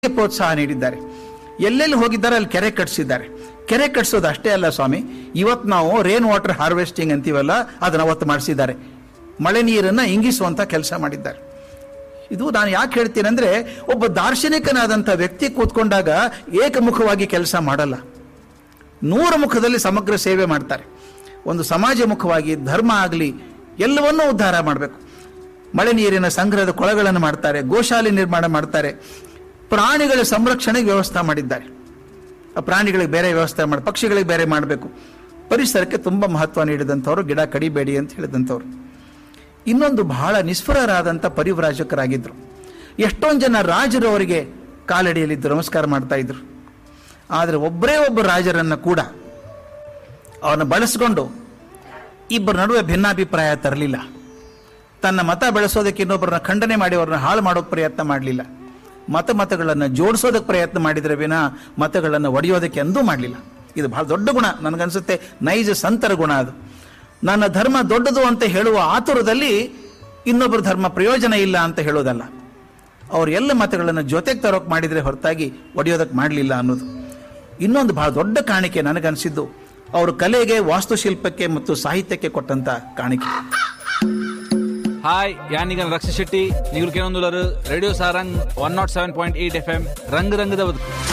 ಪ್ರೋತ್ಸಾಹ ನೀಡಿದ್ದಾರೆ ಎಲ್ಲೆಲ್ಲಿ ಹೋಗಿದ್ದಾರೆ ಅಲ್ಲಿ ಕೆರೆ ಕಟ್ಸಿದ್ದಾರೆ ಕೆರೆ ಕಟ್ಸೋದು ಅಷ್ಟೇ ಅಲ್ಲ ಸ್ವಾಮಿ ಇವತ್ತು ನಾವು ರೇನ್ ವಾಟರ್ ಹಾರ್ವೆಸ್ಟಿಂಗ್ ಅಂತೀವಲ್ಲ ಅದನ್ನ ಅವತ್ತು ಮಾಡಿಸಿದ್ದಾರೆ ಮಳೆ ನೀರನ್ನ ಇಂಗಿಸುವಂತ ಕೆಲಸ ಮಾಡಿದ್ದಾರೆ ಇದು ನಾನು ಯಾಕೆ ಹೇಳ್ತೀನಿ ಅಂದ್ರೆ ಒಬ್ಬ ದಾರ್ಶನಿಕನಾದಂಥ ವ್ಯಕ್ತಿ ಕೂತ್ಕೊಂಡಾಗ ಏಕಮುಖವಾಗಿ ಕೆಲಸ ಮಾಡಲ್ಲ ನೂರ ಮುಖದಲ್ಲಿ ಸಮಗ್ರ ಸೇವೆ ಮಾಡ್ತಾರೆ ಒಂದು ಸಮಾಜ ಮುಖವಾಗಿ ಧರ್ಮ ಆಗಲಿ ಎಲ್ಲವನ್ನೂ ಉದ್ಧಾರ ಮಾಡಬೇಕು ಮಳೆ ನೀರಿನ ಸಂಗ್ರಹದ ಕೊಳಗಳನ್ನು ಮಾಡ್ತಾರೆ ಗೋಶಾಲೆ ನಿರ್ಮಾಣ ಮಾಡ್ತಾರೆ ಪ್ರಾಣಿಗಳ ಸಂರಕ್ಷಣೆಗೆ ವ್ಯವಸ್ಥೆ ಮಾಡಿದ್ದಾರೆ ಆ ಪ್ರಾಣಿಗಳಿಗೆ ಬೇರೆ ವ್ಯವಸ್ಥೆ ಮಾಡಿ ಪಕ್ಷಿಗಳಿಗೆ ಬೇರೆ ಮಾಡಬೇಕು ಪರಿಸರಕ್ಕೆ ತುಂಬ ಮಹತ್ವ ನೀಡಿದಂಥವ್ರು ಗಿಡ ಕಡಿಬೇಡಿ ಅಂತ ಹೇಳಿದಂಥವ್ರು ಇನ್ನೊಂದು ಬಹಳ ನಿಸ್ಫುರರಾದಂಥ ಪರಿವ್ರಾಜಕರಾಗಿದ್ದರು ಎಷ್ಟೊಂದು ಜನ ರಾಜರು ಅವರಿಗೆ ಕಾಲಡಿಯಲ್ಲಿದ್ದು ನಮಸ್ಕಾರ ಮಾಡ್ತಾ ಇದ್ರು ಆದರೆ ಒಬ್ಬರೇ ಒಬ್ಬ ರಾಜರನ್ನ ಕೂಡ ಅವನ್ನ ಬಳಸ್ಕೊಂಡು ಇಬ್ಬರ ನಡುವೆ ಭಿನ್ನಾಭಿಪ್ರಾಯ ತರಲಿಲ್ಲ ತನ್ನ ಮತ ಬೆಳೆಸೋದಕ್ಕೆ ಇನ್ನೊಬ್ಬರನ್ನ ಖಂಡನೆ ಮಾಡಿ ಅವ್ರನ್ನ ಹಾಳು ಮಾಡೋಕೆ ಪ್ರಯತ್ನ ಮಾಡಲಿಲ್ಲ ಮತ ಮತಗಳನ್ನು ಜೋಡಿಸೋದಕ್ಕೆ ಪ್ರಯತ್ನ ಮಾಡಿದರೆ ವಿನ ಮತಗಳನ್ನು ಒಡೆಯೋದಕ್ಕೆ ಎಂದೂ ಮಾಡಲಿಲ್ಲ ಇದು ಬಹಳ ದೊಡ್ಡ ಗುಣ ನನಗನ್ಸುತ್ತೆ ನೈಜ ಸಂತರ ಗುಣ ಅದು ನನ್ನ ಧರ್ಮ ದೊಡ್ಡದು ಅಂತ ಹೇಳುವ ಆತುರದಲ್ಲಿ ಇನ್ನೊಬ್ಬರ ಧರ್ಮ ಪ್ರಯೋಜನ ಇಲ್ಲ ಅಂತ ಹೇಳೋದಲ್ಲ ಅವ್ರು ಎಲ್ಲ ಮತಗಳನ್ನು ಜೊತೆಗೆ ತರೋಕೆ ಮಾಡಿದರೆ ಹೊರತಾಗಿ ಒಡೆಯೋದಕ್ಕೆ ಮಾಡಲಿಲ್ಲ ಅನ್ನೋದು ಇನ್ನೊಂದು ಬಹಳ ದೊಡ್ಡ ಕಾಣಿಕೆ ನನಗನ್ಸಿದ್ದು ಅವರು ಕಲೆಗೆ ವಾಸ್ತುಶಿಲ್ಪಕ್ಕೆ ಮತ್ತು ಸಾಹಿತ್ಯಕ್ಕೆ ಕೊಟ್ಟಂತ ಕಾಣಿಕೆ ಹಾಯ್ ಯಾನಿಗನ್ ರಕ್ಷ ಶೆಟ್ಟಿ ನೀವು ಕೇಳೊಂದು radio Saarang one naught seven point eight F M ರಂಗ್ ರಂಗದ ಬದುಕು